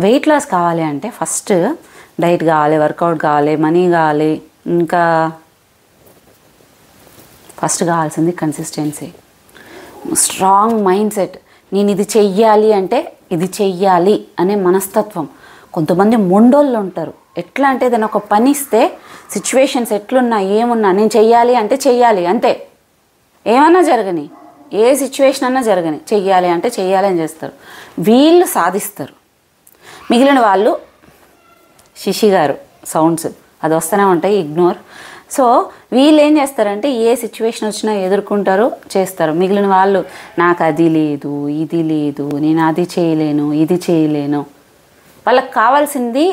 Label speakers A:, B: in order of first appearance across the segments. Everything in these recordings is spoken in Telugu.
A: వెయిట్ లాస్ కావాలి అంటే ఫస్ట్ డైట్ కావాలి వర్కౌట్ కావాలి మనీ కావాలి ఇంకా ఫస్ట్ కావాల్సింది కన్సిస్టెన్సీ స్ట్రాంగ్ మైండ్ సెట్ నేను ఇది చెయ్యాలి అంటే ఇది చెయ్యాలి అనే మనస్తత్వం కొంతమంది మొండోళ్ళు ఉంటారు ఎట్లా అంటే దాని ఒక పని ఇస్తే సిచ్యువేషన్స్ ఎట్లున్నా ఏమున్నా నేను చెయ్యాలి అంటే చెయ్యాలి అంతే ఏమన్నా జరగని ఏ సిచ్యువేషన్ అన్నా జరగని చెయ్యాలి అంటే చెయ్యాలి అని చేస్తారు వీళ్ళు సాధిస్తారు మిగిలిన వాళ్ళు శిశి గారు సౌండ్స్ అది వస్తూనే ఉంటాయి ఇగ్నోర్ సో వీళ్ళు ఏం చేస్తారంటే ఏ సిచ్యువేషన్ వచ్చినా ఎదుర్కొంటారు చేస్తారు మిగిలిన వాళ్ళు నాకు అది లేదు ఇది లేదు నేను అది చేయలేను ఇది చేయలేను వాళ్ళకి కావాల్సింది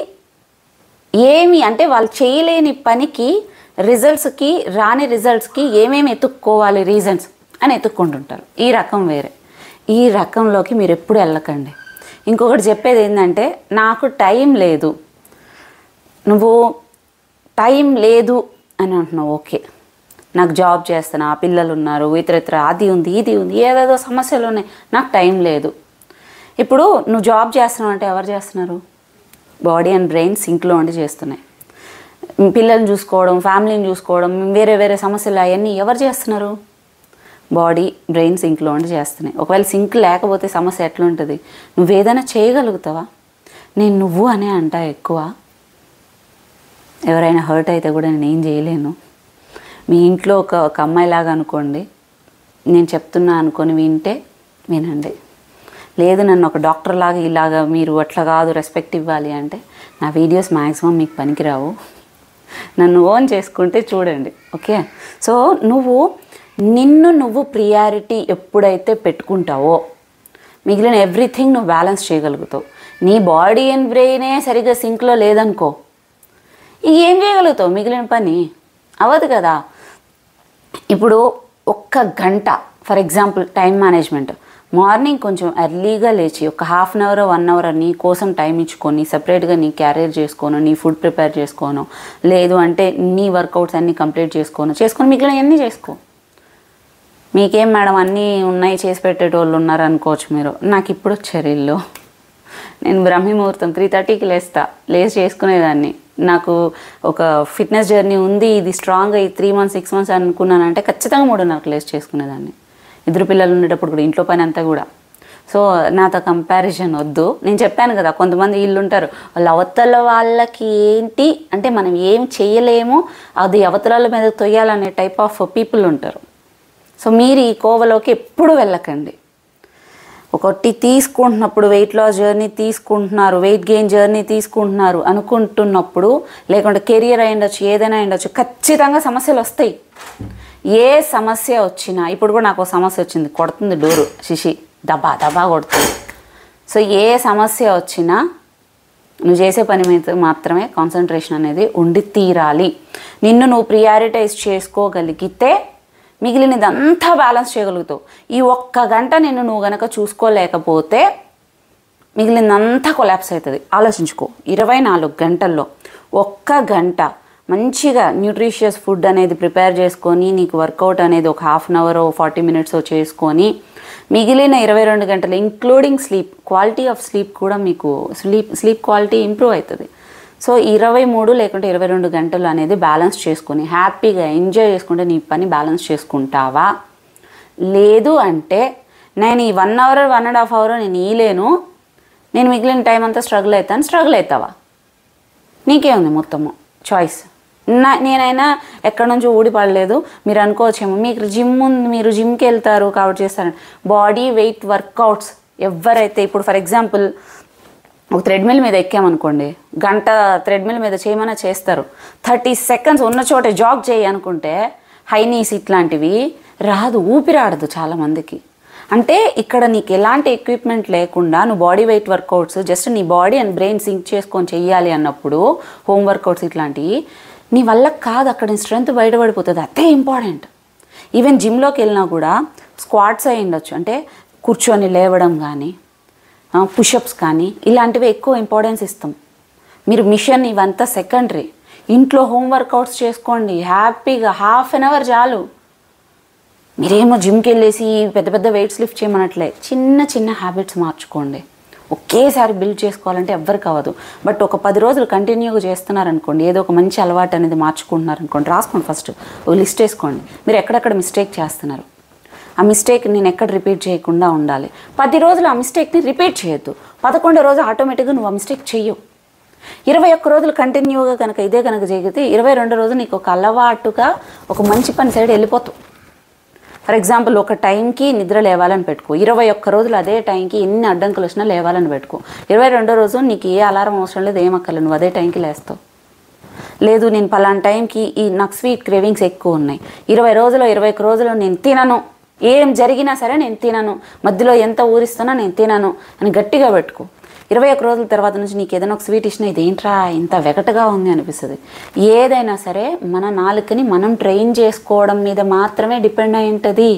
A: ఏమి అంటే వాళ్ళు చేయలేని పనికి రిజల్ట్స్కి రాని రిజల్ట్స్కి ఏమేమి ఎత్తుక్కోవాలి రీజన్స్ అని ఎత్తుక్కుంటుంటారు ఈ రకం వేరే ఈ రకంలోకి మీరు ఎప్పుడు వెళ్ళకండి ఇంకొకటి చెప్పేది ఏంటంటే నాకు టైం లేదు నువ్వు టైం లేదు అని అంటున్నావు ఓకే నాకు జాబ్ చేస్తున్నా పిల్లలు ఉన్నారు ఇతర అది ఉంది ఇది ఉంది ఏదేదో సమస్యలు ఉన్నాయి నాకు టైం లేదు ఇప్పుడు నువ్వు జాబ్ చేస్తున్నావు అంటే ఎవరు చేస్తున్నారు బాడీ అండ్ బ్రెయిన్ సింక్లో ఉండి చేస్తున్నాయి పిల్లల్ని చూసుకోవడం ఫ్యామిలీని చూసుకోవడం వేరే వేరే సమస్యలు అవన్నీ ఎవరు చేస్తున్నారు బాడీ బ్రెయిన్ సింక్లో ఉండి చేస్తున్నాయి ఒకవేళ సింక్ లేకపోతే సమస్య ఎట్లుంటుంది నువ్వు ఏదైనా చేయగలుగుతావా నేను నువ్వు అనే అంటా ఎక్కువ ఎవరైనా హర్ట్ అయితే కూడా నేను ఏం చేయలేను మీ ఇంట్లో ఒక ఒక అమ్మాయిలాగా అనుకోండి నేను చెప్తున్నా అనుకొని వింటే వినండి లేదు నన్ను ఒక డాక్టర్ లాగా ఇలాగా మీరు అట్లా కాదు రెస్పెక్ట్ ఇవ్వాలి అంటే నా వీడియోస్ మ్యాక్సిమం మీకు పనికిరావు నన్ను ఓన్ చేసుకుంటే చూడండి ఓకే సో నువ్వు నిన్ను నువ్వు ప్రియారిటీ ఎప్పుడైతే పెట్టుకుంటావో మిగిలిన ఎవ్రీథింగ్ నువ్వు బ్యాలెన్స్ చేయగలుగుతావు నీ బాడీ అండ్ బ్రెయినే సరిగ్గా సింక్లో లేదనుకో ఇక ఏం చేయగలుగుతావు మిగిలిన పని అవ్వదు కదా ఇప్పుడు ఒక్క గంట for example time management morning కొంచెం ఎర్లీగా లేచి ఒక half an hour one hour నీ కోసం టైం ఇచ్చుకొని సపరేట్గా నీ క్యారియర్ చేసుకోను నీ ఫుడ్ ప్రిపేర్ చేసుకోను లేదు అంటే నీ వర్కౌట్స్ అన్నీ కంప్లీట్ చేసుకోను చేసుకొని మిగిలిన అన్నీ చేసుకో మీకేం మేడం అన్నీ ఉన్నాయి చేసి పెట్టేటోళ్ళు ఉన్నారు అనుకోవచ్చు మీరు నాకు ఇప్పుడు వచ్చారు ఇల్లు నేను బ్రహ్మి ముహూర్తం త్రీ థర్టీకి లేస్తా లేచి చేసుకునేదాన్ని నాకు ఒక ఫిట్నెస్ జర్నీ ఉంది ఇది స్ట్రాంగ్ అయ్యి త్రీ మంత్స్ సిక్స్ మంత్స్ అనుకున్నానంటే ఖచ్చితంగా మూడున్నరకు లేచి చేసుకునేదాన్ని ఇద్దరు పిల్లలు ఉండేటప్పుడు కూడా ఇంట్లో పని అంతా కూడా సో నాతో కంపారిజన్ వద్దు నేను చెప్పాను కదా కొంతమంది వీళ్ళు ఉంటారు వాళ్ళ అవతల వాళ్ళకి ఏంటి అంటే మనం ఏం చేయలేము అది అవతల మీద తొయ్యాలనే టైప్ ఆఫ్ పీపుల్ ఉంటారు సో మీరు ఈ కోవలోకి ఎప్పుడు వెళ్ళకండి ఒకటి తీసుకుంటున్నప్పుడు వెయిట్ లాస్ జర్నీ తీసుకుంటున్నారు వెయిట్ గెయిన్ జర్నీ తీసుకుంటున్నారు అనుకుంటున్నప్పుడు లేకుంటే కెరియర్ అయ్యుండొచ్చు ఏదైనా అయ్యుండొచ్చు ఖచ్చితంగా సమస్యలు వస్తాయి ఏ సమస్య వచ్చినా ఇప్పుడు కూడా నాకు ఒక సమస్య వచ్చింది కొడుతుంది డోరు శిశి దబా దబా కొడుతుంది సో ఏ సమస్య వచ్చినా నువ్వు చేసే పని మీద మాత్రమే కాన్సన్ట్రేషన్ అనేది ఉండి తీరాలి నిన్ను నువ్వు ప్రియారిటైజ్ చేసుకోగలిగితే మిగిలినదంతా బ్యాలెన్స్ చేయగలుగుతావు ఈ ఒక్క గంట నిన్ను నువ్వు గనక చూసుకోలేకపోతే మిగిలిందంతా కొలాప్స్ అవుతుంది ఆలోచించుకో ఇరవై నాలుగు గంటల్లో ఒక్క గంట మంచిగా న్యూట్రిషియస్ ఫుడ్ అనేది ప్రిపేర్ చేసుకొని నీకు వర్కౌట్ అనేది ఒక half an hour forty minutes చేసుకొని మిగిలిన ఇరవై రెండు గంటలు including sleep quality of sleep కూడా మీకు స్లీప్ స్లీప్ క్వాలిటీ ఇంప్రూవ్ అవుతుంది సో ఇరవై మూడు లేకుంటే ఇరవై రెండు గంటలు అనేది బ్యాలెన్స్ చేసుకొని హ్యాపీగా ఎంజాయ్ చేసుకుంటే నీ పని బ్యాలెన్స్ చేసుకుంటావా లేదు అంటే నేను ఈ one hour one and half hour నేను ఈలేను నేను మిగిలిన టైం అంతా స్ట్రగుల్ అవుతాను స్ట్రగుల్ అవుతావా నీకే ఉంది మొత్తము చాయిస్ నా నేనైనా ఎక్కడి నుంచో ఊడిపడలేదు మీరు అనుకోవచ్చేమో మీకు జిమ్ ఉంది మీరు జిమ్కి వెళ్తారు కాబట్టి చేస్తారని బాడీ వెయిట్ వర్కౌట్స్ ఎవరైతే ఇప్పుడు ఫర్ ఎగ్జాంపుల్ ఒక థ్రెడ్మిల్ మీద ఎక్కామనుకోండి గంట థ్రెడ్మిల్ మీద చేయమన్నా చేస్తారు థర్టీ సెకండ్స్ ఉన్న చోటే జాగ్ చేయి అనుకుంటే హై నీస్ ఇట్లాంటివి రాదు ఊపిరాడదు చాలామందికి అంటే ఇక్కడ నీకు ఎలాంటి ఎక్విప్మెంట్ లేకుండా నువ్వు బాడీ వెయిట్ వర్కౌట్స్ జస్ట్ నీ బాడీ అండ్ బ్రెయిన్ సింక్ చేసుకొని చెయ్యాలి అన్నప్పుడు హోమ్ వర్కౌట్స్ ఇట్లాంటివి నీ వల్ల కాదు అక్కడ నీ స్ట్రెంత్ బయటపడిపోతుంది అదే ఇంపార్టెంట్ ఈవెన్ జిమ్లోకి వెళ్ళినా కూడా స్క్వాట్స్ అయి ఉండొచ్చు అంటే కూర్చొని లేవడం కానీ పుషప్స్ కానీ ఇలాంటివి ఎక్కువ ఇంపార్టెన్స్ ఇస్తాం మీరు మిషన్ ఇవంతా సెకండరీ ఇంట్లో హోమ్ వర్కౌట్స్ చేసుకోండి హ్యాపీగా హాఫ్ అన్ అవర్ చాలు మీరేమో జిమ్కి వెళ్ళేసి పెద్ద పెద్ద వెయిట్స్ లిఫ్ట్ చేయమనట్లే చిన్న చిన్న హ్యాబిట్స్ మార్చుకోండి ఒకేసారి బిల్డ్ చేసుకోవాలంటే ఎవ్వరికి అవ్వదు బట్ ఒక పది రోజులు కంటిన్యూగా చేస్తున్నారనుకోండి ఏదో ఒక మంచి అలవాటు అనేది మార్చుకుంటున్నారనుకోండి రాసుకోండి ఫస్ట్ ఒక లిస్ట్ వేసుకోండి మీరు ఎక్కడెక్కడ మిస్టేక్ చేస్తున్నారు ఆ మిస్టేక్ నేను ఎక్కడ రిపీట్ చేయకుండా ఉండాలి పది రోజులు ఆ మిస్టేక్ని రిపీట్ చేయొద్దు పదకొండో రోజు ఆటోమేటిక్గా నువ్వు ఆ మిస్టేక్ చెయ్యవు ఇరవై ఒక్క రోజులు కంటిన్యూగా కనుక ఇదే కనుక జరిగితే ఇరవై రెండు రోజు నీకు ఒక అలవాటుగా ఒక మంచి పని సైడ్ వెళ్ళిపోతావు ఫర్ ఎగ్జాంపుల్ ఒక టైంకి నిద్ర లేవాలని పెట్టుకో ఇరవై ఒక్క రోజులు అదే టైంకి ఎన్ని అడ్డంకులు వచ్చినా లేవాలని పెట్టుకో ఇరవై రెండో రోజు నీకు ఏ అలారం అవసరం లేదు ఏం అక్కర్లేదు నువ్వు అదే టైంకి లేస్తావు లేదు నేను పలానా టైంకి ఈ నాకు స్వీట్ క్రేవింగ్స్ ఎక్కువ ఉన్నాయి ఇరవై రోజులు ఇరవై ఒక్క రోజులు నేను తినను ఏం జరిగినా సరే నేను తినను మధ్యలో ఎంత ఊరిస్తున్నా నేను తినను అని గట్టిగా పెట్టుకో ఇరవై ఒక్క రోజుల తర్వాత నుంచి నీకు ఏదైనా ఒక స్వీట్ ఇచ్చినా ఇదేంట్రా ఇంత వెగటగా ఉంది అనిపిస్తుంది ఏదైనా సరే మన నాలుకని మనం ట్రైన్ చేసుకోవడం మీద మాత్రమే డిపెండ్ అయి ఉంటుంది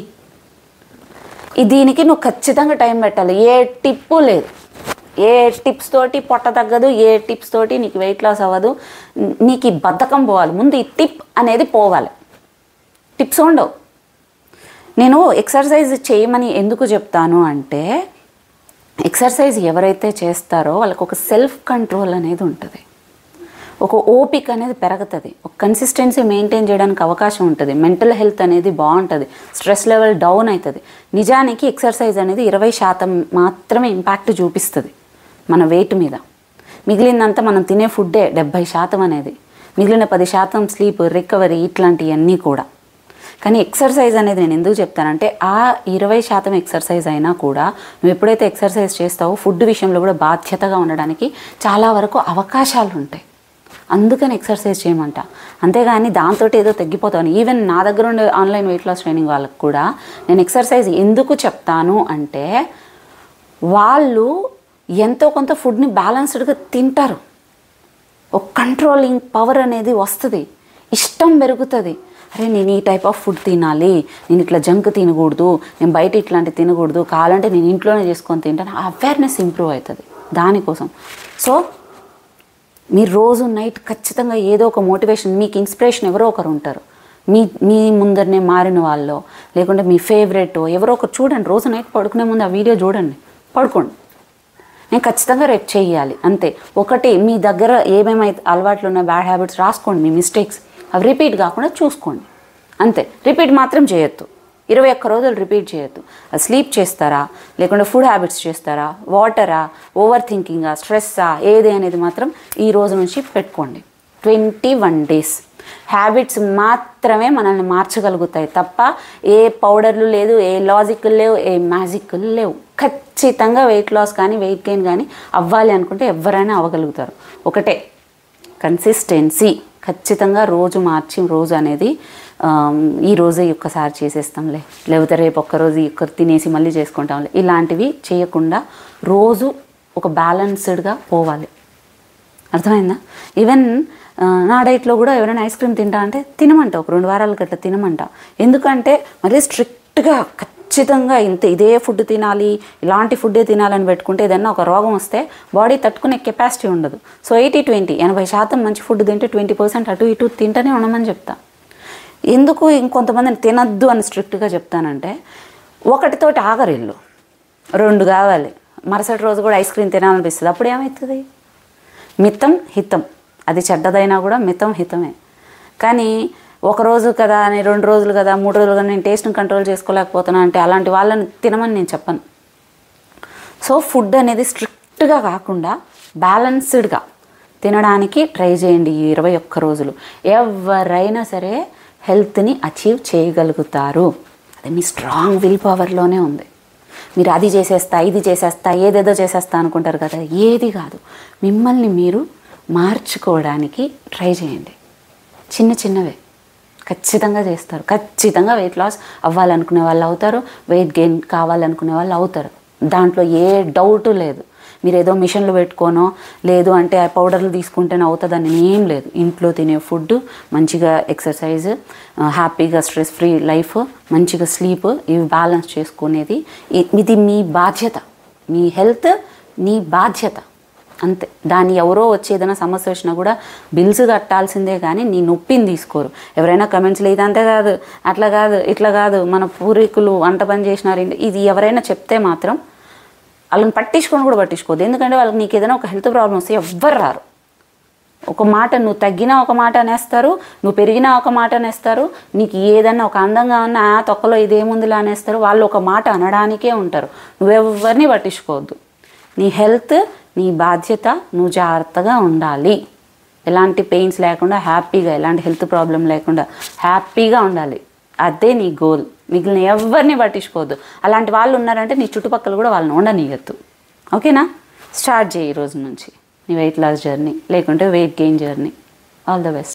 A: ఈ దీనికి నువ్వు ఖచ్చితంగా టైం పెట్టాలి ఏ టిప్పు లేదు ఏ టిప్స్ తోటి పొట్ట తగ్గదు ఏ టిప్స్ తోటి నీకు వెయిట్ లాస్ అవ్వదు నీకు ఈ బద్ధకం పోవాలి ముందు ఈ టిప్ అనేది పోవాలి టిప్స్ ఉండవు నేను ఎక్సర్సైజ్ చేయమని ఎందుకు చెప్తాను అంటే ఎక్సర్సైజ్ ఎవరైతే చేస్తారో వాళ్ళకు ఒక సెల్ఫ్ కంట్రోల్ అనేది ఉంటుంది ఒక ఓపిక అనేది పెరుగుతుంది ఒక కన్సిస్టెన్సీ మెయింటైన్ చేయడానికి అవకాశం ఉంటుంది మెంటల్ హెల్త్ అనేది బాగుంటుంది స్ట్రెస్ లెవెల్ డౌన్ అవుతుంది నిజానికి ఎక్సర్సైజ్ అనేది ఇరవై శాతం మాత్రమే ఇంపాక్ట్ చూపిస్తుంది మన వెయిట్ మీద మిగిలినంతా మనం తినే ఫుడ్డే డెబ్భై శాతం అనేది మిగిలిన పది శాతం స్లీప్ రికవరీ ఇట్లాంటివన్నీ కూడా కానీ ఎక్సర్సైజ్ అనేది నేను ఎందుకు చెప్తానంటే ఆ ఇరవై శాతం ఎక్సర్సైజ్ అయినా కూడా నువ్వు ఎప్పుడైతే ఎక్సర్సైజ్ చేస్తావో ఫుడ్ విషయంలో కూడా బాధ్యతగా ఉండడానికి చాలా వరకు అవకాశాలు ఉంటాయి అందుకని ఎక్సర్సైజ్ చేయమంట అంతేగాని దాంతో ఏదో తగ్గిపోతాను ఈవెన్ నా దగ్గర ఉండే ఆన్లైన్ వెయిట్ లాస్ ట్రైనింగ్ వాళ్ళకు కూడా నేను ఎక్సర్సైజ్ ఎందుకు చెప్తాను అంటే వాళ్ళు ఎంతో కొంత ఫుడ్ని బ్యాలెన్స్డ్గా తింటారు ఒక కంట్రోలింగ్ పవర్ అనేది వస్తుంది ఇష్టం పెరుగుతుంది అరే నేను ఈ టైప్ ఆఫ్ ఫుడ్ తినాలి నేను ఇట్లా జంక్ తినకూడదు నేను బయట ఇట్లాంటి తినకూడదు కావాలంటే నేను ఇంట్లోనే చేసుకొని తింటాను అవేర్నెస్ ఇంప్రూవ్ అవుతుంది దానికోసం సో మీరు రోజు నైట్ ఖచ్చితంగా ఏదో ఒక మోటివేషన్ మీకు ఇన్స్పిరేషన్ ఎవరో ఒకరు ఉంటారు మీ మీ ముందరనే మారిన వాళ్ళు లేకుంటే మీ ఫేవరెట్ ఎవరో ఒకరు చూడండి రోజు నైట్ పడుకునే ముందు ఆ వీడియో చూడండి పడుకోండి నేను ఖచ్చితంగా రేపు చేయాలి అంతే ఒకటి మీ దగ్గర ఏమేమైతే అలవాట్లు ఉన్నాయి బ్యాడ్ హ్యాబిట్స్ రాసుకోండి మీ మిస్టేక్స్ అవి రిపీట్ కాకుండా చూసుకోండి అంతే రిపీట్ మాత్రం చేయొద్దు ఇరవై ఒక్క రోజులు రిపీట్ చేయొద్దు అది స్లీప్ చేస్తారా లేకుంటే ఫుడ్ హ్యాబిట్స్ చేస్తారా వాటరా ఓవర్ థింకింగా స్ట్రెస్సా ఏది అనేది మాత్రం ఈ రోజు నుంచి పెట్టుకోండి ట్వంటీ వన్ డేస్ హ్యాబిట్స్ మాత్రమే మనల్ని మార్చగలుగుతాయి తప్ప ఏ పౌడర్లు లేదు ఏ లాజిక్లు లేవు ఏ మ్యాజిక్లు లేవు ఖచ్చితంగా వెయిట్ లాస్ కానీ వెయిట్ గెయిన్ కానీ అవ్వాలి అనుకుంటే ఎవరైనా అవ్వగలుగుతారు ఒకటే కన్సిస్టెన్సీ ఖచ్చితంగా రోజు మార్చి రోజు అనేది ఆమ్, ఈ రోజే ఒక్కసారి చేసేస్తాంలే లేకపోతే రేపు ఒక్కరోజు ఒక్కరు తినేసి మళ్ళీ చేసుకుంటాంలే ఇలాంటివి చేయకుండా రోజు ఒక బ్యాలెన్స్డ్గా పోవాలి అర్థమైందా ఈవెన్ ఆ, నా డైట్లో కూడా ఎవరైనా ఐస్ క్రీమ్ తింటా అంటే తినమంట ఒక రెండు వారాలకి అట్లా తినమంట ఎందుకంటే మరీ స్ట్రిక్ట్గా ఖచ్చితంగా ఇంత ఇదే ఫుడ్ తినాలి ఇలాంటి ఫుడ్డే తినాలని పెట్టుకుంటే ఏదన్నా ఒక రోగం వస్తే బాడీ తట్టుకునే కెపాసిటీ ఉండదు సో ఎయిటీ ట్వంటీ ఎనభై శాతం మంచి ఫుడ్ తింటే ట్వంటీ పర్సెంట్ అటు ఇటు తింటూనే ఉండమని చెప్తా ఎందుకు ఇంకొంతమందిని తినద్దు అని స్ట్రిక్ట్గా చెప్తానంటే ఒకటితోటి ఆగరిల్లు రెండు కావాలి మరుసటి రోజు కూడా ఐస్ క్రీమ్ తినాలనిపిస్తుంది అప్పుడు ఏమవుతుంది మితం హితం అది చెడ్డదైనా కూడా మితం హితమే కానీ ఒక రోజు కదా అని రెండు రోజులు కదా మూడు రోజులు కదా నేను టేస్ట్ని కంట్రోల్ చేసుకోలేకపోతున్నా అంటే అలాంటి వాళ్ళని తినమని నేను చెప్పను సో ఫుడ్ అనేది స్ట్రిక్ట్గా కాకుండా బ్యాలెన్స్డ్గా తినడానికి ట్రై చేయండి ఈ ఇరవై ఒక్క రోజులు ఎవరైనా సరే హెల్త్ని అచీవ్ చేయగలుగుతారు అది మీ స్ట్రాంగ్ విల్ పవర్లోనే ఉంది మీరు అది చేసేస్తా ఇది చేసేస్తా ఏదేదో చేసేస్తా అనుకుంటారు కదా ఏది కాదు మిమ్మల్ని మీరు మార్చుకోవడానికి ట్రై చేయండి చిన్న చిన్నవే ఖచ్చితంగా చేస్తారు ఖచ్చితంగా వెయిట్ లాస్ అవ్వాలనుకునే వాళ్ళు అవుతారు వెయిట్ గెయిన్ కావాలనుకునే వాళ్ళు అవుతారు దాంట్లో ఏ డౌట్ లేదు మీరు ఏదో మిషన్లు పెట్టుకోనో లేదు అంటే ఆ పౌడర్లు తీసుకుంటేనే అవుతుందని ఏం లేదు ఇంట్లో తినే ఫుడ్ మంచిగా ఎక్సర్సైజ్ హ్యాపీగా స్ట్రెస్ ఫ్రీ లైఫ్ మంచిగా స్లీప్ ఇవి బ్యాలెన్స్ చేసుకునేది ఇ- ఇది మీ బాధ్యత మీ హెల్త్ నీ బాధ్యత అంతే దాన్ని ఎవరో వచ్చి ఏదైనా సమస్య వచ్చినా కూడా బిల్స్ కట్టాల్సిందే కానీ నీ నొప్పిని తీసుకోరు ఎవరైనా కమెంట్స్లో ఇది అంతే కాదు అట్లా కాదు ఇట్లా కాదు మన పూర్వీకులు వంట పని చేసినారు ఇది ఎవరైనా చెప్తే మాత్రం వాళ్ళని పట్టించుకొని కూడా పట్టించుకోవద్దు ఎందుకంటే వాళ్ళకి నీకు ఏదైనా ఒక హెల్త్ ప్రాబ్లమ్ వస్తే ఎవ్వరు రారు ఒక మాట నువ్వు తగ్గినా ఒక మాట అనేస్తారు నువ్వు పెరిగినా ఒక మాట అనేస్తారు నీకు ఏదన్నా ఒక అందంగా ఉన్న "ఆ, తొక్కలో ఇదేముందిలా అనేస్తారు వాళ్ళు ఒక మాట అనడానికే ఉంటారు నువ్వెవరిని పట్టించుకోవద్దు నీ హెల్త్ నీ బాధ్యత నువ్వు జాగ్రత్తగా ఉండాలి ఎలాంటి పెయిన్స్ లేకుండా హ్యాపీగా ఎలాంటి హెల్త్ ప్రాబ్లం లేకుండా హ్యాపీగా ఉండాలి అదే నీ గోల్ మిగిలిన ఎవరిని పట్టించుకోవద్దు అలాంటి వాళ్ళు ఉన్నారంటే నీ చుట్టుపక్కల కూడా వాళ్ళని ఉండనీయద్దు ఓకేనా స్టార్ట్ చేయి ఈ రోజు నుంచి నీ వెయిట్ లాస్ జర్నీ లేకుంటే weight gain journey all the best